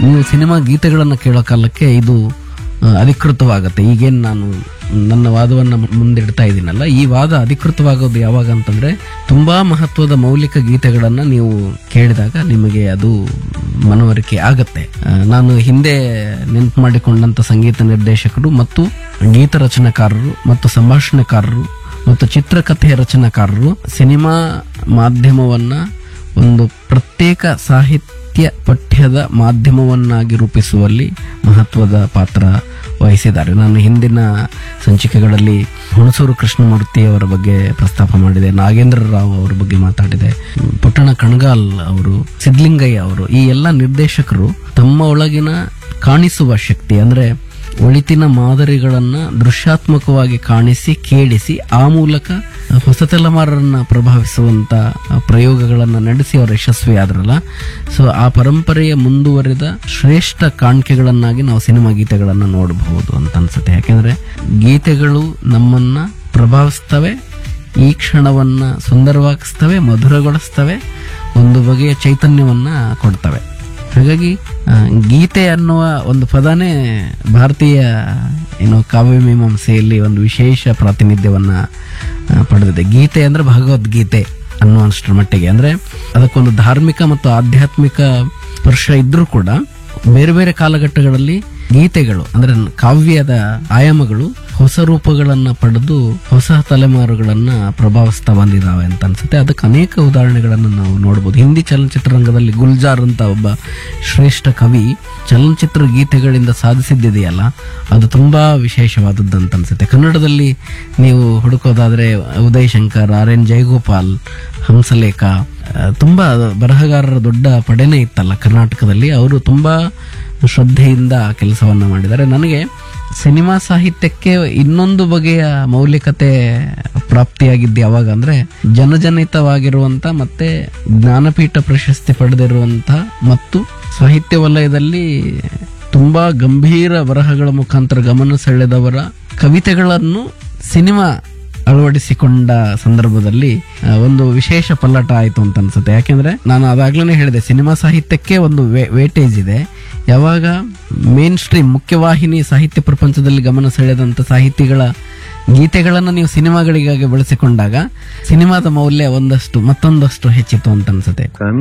ನೀವು ಸಿನಿಮಾ ಗೀತೆಗಳನ್ನು ಕೇಳೋ ಕಾಲಕ್ಕೆ ಇದು ಆ, ಅಧಿಕೃತವಾಗತ್ತೆ ಈಗೇನು ನಾನು ನನ್ನ ವಾದವನ್ನು ಮುಂದಿಡ್ತಾ ಇದ್ದೀನಲ್ಲ ಈ ವಾದ ಅಧಿಕೃತವಾಗೋದು ಯಾವಾಗ ಅಂತಂದ್ರೆ ತುಂಬಾ ಮಹತ್ವದ ಮೌಲಿಕ ಗೀತೆಗಳನ್ನ ನೀವು ಕೇಳಿದಾಗ ನಿಮಗೆ ಅದು ಮನವರಿಕೆ ಆಗತ್ತೆ ಆ, ನಾನು ಹಿಂದೆ ನೆನಪು ಮಾಡಿಕೊಂಡಂತ ಸಂಗೀತ ನಿರ್ದೇಶಕರು ಮತ್ತು ಗೀತ ರಚನಾಕಾರರು ಮತ್ತು ಸಂಭಾಷಣೆಕಾರರು ಮತ್ತು ಚಿತ್ರಕಥೆ ರಚನಾಕಾರರು ಸಿನಿಮಾ ಮಾಧ್ಯಮವನ್ನ ಒಂದು ಪ್ರತ್ಯೇಕ ಸಾಹಿತ್ಯ ಪಠ್ಯದ ಮಾಧ್ಯಮವನ್ನಾಗಿ ರೂಪಿಸುವಲ್ಲಿ ಮಹತ್ವದ ಪಾತ್ರ ವಹಿಸಿದ್ದಾರೆ ನಾನು ಹಿಂದಿನ ಸಂಚಿಕೆಗಳಲ್ಲಿ ಹುಣಸೂರು ಕೃಷ್ಣಮೂರ್ತಿ ಅವರ ಬಗ್ಗೆ ಪ್ರಸ್ತಾಪ ಮಾಡಿದೆ ನಾಗೇಂದ್ರ ರಾವ್ ಅವರ ಬಗ್ಗೆ ಮಾತಾಡಿದೆ ಪುಟ್ಟಣ ಕಣಗಾಲ್ ಅವರು ಸಿದ್ಲಿಂಗಯ್ಯ ಅವರು ಈ ಎಲ್ಲ ನಿರ್ದೇಶಕರು ತಮ್ಮ ಒಳಗಿನ ಕಾಣಿಸುವ ಶಕ್ತಿ ಅಂದ್ರೆ ಒಳಿತಿನ ಮಾದರಿಗಳನ್ನ ದೃಶ್ಯಾತ್ಮಕವಾಗಿ ಕಾಣಿಸಿ ಕೇಳಿಸಿ ಆ ಮೂಲಕ ಹೊಸ ತಲೆಮಾರರನ್ನ ಪ್ರಭಾವಿಸುವಂತ ಪ್ರಯೋಗಗಳನ್ನ ನಡೆಸಿ ಅವರು ಯಶಸ್ವಿ ಆದ್ರಲ್ಲ ಸೊ ಆ ಪರಂಪರೆಯ ಮುಂದುವರಿದ ಶ್ರೇಷ್ಠ ಕಾಣಿಕೆಗಳನ್ನಾಗಿ ನಾವು ಸಿನಿಮಾ ಗೀತೆಗಳನ್ನ ನೋಡಬಹುದು ಅಂತ ಅನ್ಸುತ್ತೆ ಯಾಕೆಂದ್ರೆ ಗೀತೆಗಳು ನಮ್ಮನ್ನ ಪ್ರಭಾವಿಸ್ತವೆ ಈ ಕ್ಷಣವನ್ನ ಸುಂದರವಾಗಿಸ್ತವೆ ಮಧುರಗೊಳಿಸ್ತವೆ ಒಂದು ಬಗೆಯ ಚೈತನ್ಯವನ್ನ ಕೊಡ್ತವೆ ಹಾಗಾಗಿ ಆ, ಗೀತೆ ಅನ್ನುವ ಒಂದು ಪದನೇ ಭಾರತೀಯ ಏನು ಕಾವ್ಯ ಮೀಮಾಂಸೆಯಲ್ಲಿ ಒಂದು ವಿಶೇಷ ಪ್ರಾತಿನಿಧ್ಯವನ್ನ ಆ, ಪಡೆದಿದೆ ಗೀತೆ ಅಂದ್ರೆ ಭಗವದ್ಗೀತೆ ಅನ್ನುವಷ್ಟರ ಮಟ್ಟಿಗೆ ಅಂದ್ರೆ ಅದಕ್ಕೊಂದು ಧಾರ್ಮಿಕ ಮತ್ತು ಆಧ್ಯಾತ್ಮಿಕ ಸ್ಪರ್ಶ ಇದ್ರೂ ಕೂಡ ಬೇರೆ ಬೇರೆ ಕಾಲಘಟ್ಟಗಳಲ್ಲಿ ಗೀತೆಗಳು ಅಂದ್ರೆ ಕಾವ್ಯದ ಆಯಾಮಗಳು ಹೊಸ ರೂಪಗಳನ್ನ ಪಡೆದು ಹೊಸ ತಲೆಮಾರುಗಳನ್ನ ಪ್ರಭಾವಿಸ್ತಾ ಬಂದಿದ್ದಾವೆ ಅಂತ ಅನ್ಸುತ್ತೆ ಅದಕ್ಕೆ ಅನೇಕ ಉದಾಹರಣೆಗಳನ್ನು ನಾವು ನೋಡಬಹುದು ಹಿಂದಿ ಚಲನಚಿತ್ರರಂಗದಲ್ಲಿ ಗುಲ್ಜಾರ್ ಅಂತ ಒಬ್ಬ ಶ್ರೇಷ್ಠ ಕವಿ ಚಲನಚಿತ್ರ ಗೀತೆಗಳಿಂದ ಸಾಧಿಸಿದ್ದಿದೆಯಲ್ಲ ಅದು ತುಂಬಾ ವಿಶೇಷವಾದದ್ದು ಅಂತ ಅನ್ಸುತ್ತೆ ಕನ್ನಡದಲ್ಲಿ ನೀವು ಹುಡುಕೋದಾದ್ರೆ ಉದಯ್ ಶಂಕರ್ ಆರ್ ಎನ್ ಜಯಗೋಪಾಲ್ ಹಂಸಲೇಖ ಆ, ತುಂಬಾ ಬರಹಗಾರರ ದೊಡ್ಡ ಪಡೆನೇ ಇತ್ತಲ್ಲ ಕರ್ನಾಟಕದಲ್ಲಿ ಅವರು ತುಂಬಾ ಶ್ರದ್ಧೆಯಿಂದ ಕೆಲಸವನ್ನ ಮಾಡಿದ್ದಾರೆ ನನಗೆ ಸಿನಿಮಾ ಸಾಹಿತ್ಯಕ್ಕೆ ಇನ್ನೊಂದು ಬಗೆಯ ಮೌಲಿಕತೆ ಪ್ರಾಪ್ತಿಯಾಗಿದ್ದು ಯಾವಾಗ ಅಂದ್ರೆ ಜನಜನಿತವಾಗಿರುವಂತ ಮತ್ತೆ ಜ್ಞಾನಪೀಠ ಪ್ರಶಸ್ತಿ ಪಡೆದಿರುವಂತ ಮತ್ತು ಸಾಹಿತ್ಯ ವಲಯದಲ್ಲಿ ತುಂಬಾ ಗಂಭೀರ ಬರಹಗಳ ಮುಖಾಂತರ ಗಮನ ಸೆಳೆದವರ ಕವಿತೆಗಳನ್ನು ಸಿನಿಮಾ ಅಳವಡಿಸಿಕೊಂಡ ಸಂದರ್ಭದಲ್ಲಿ ಆ, ಒಂದು ವಿಶೇಷ ಪಲ್ಲಟ ಆಯಿತು ಅಂತ ಅನ್ಸುತ್ತೆ ಯಾಕೆಂದ್ರೆ ನಾನು ಅದಾಗ್ಲೇ ಹೇಳಿದೆ ಸಿನಿಮಾ ಸಾಹಿತ್ಯಕ್ಕೆ ಒಂದು ವೇಟೇಜ್ ಇದೆ ಯಾವಾಗ ಮೇನ್ ಸ್ಟ್ರೀಮ್ ಮುಖ್ಯವಾಹಿನಿ ಸಾಹಿತ್ಯ ಪ್ರಪಂಚದಲ್ಲಿ ಗಮನ ಸೆಳೆದಂತ ಸಾಹಿತಿಗಳ ಗೀತೆಗಳನ್ನು ನೀವು ಸಿನಿಮಾಗಳಿಗಾಗಿ ಬಳಸಿಕೊಂಡಾಗ ಸಿನಿಮಾದ ಮೌಲ್ಯ ಒಂದಷ್ಟು ಮತ್ತೊಂದಷ್ಟು ಹೆಚ್ಚಿತು ಅಂತ ಅನ್ಸುತ್ತೆ